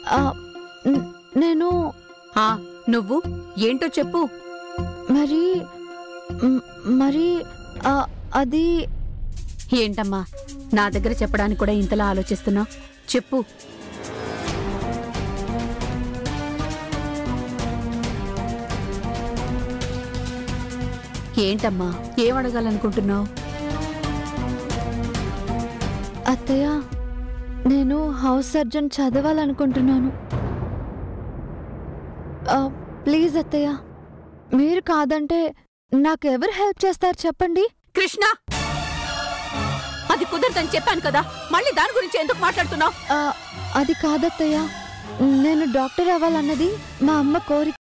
ఆ, న- నేను ఆ నువ్వు ఏంటో చెప్పు మరి మ్, మరి ఆ, అది ఏంటమ్మా నా దగ్గర చెప్పడానికి కూడా ఇంతలా ఆలోచిస్తున్నావు చెప్పు ఏంటమ్మా ఏం అడగాలనుకుంటున్నావు అత్తయ్య నేను హౌస్ సర్జన్ చదవాలనుకుంటున్నాను ఆ, ప్లీజ్ అత్తయ్య మీరు కాదంటే నాకెవరు హెల్ప్ చేస్తారు చెప్పండి కృష్ణ అది కుదరదని చెప్పాను కదా మళ్ళీ దాని గురించి ఎందుకు మాట్లాడుతున్నావు ఆ, అది కాదత్తయ్య నేను డాక్టర్ అవ్వాలన్నది మా అమ్మ కోరిక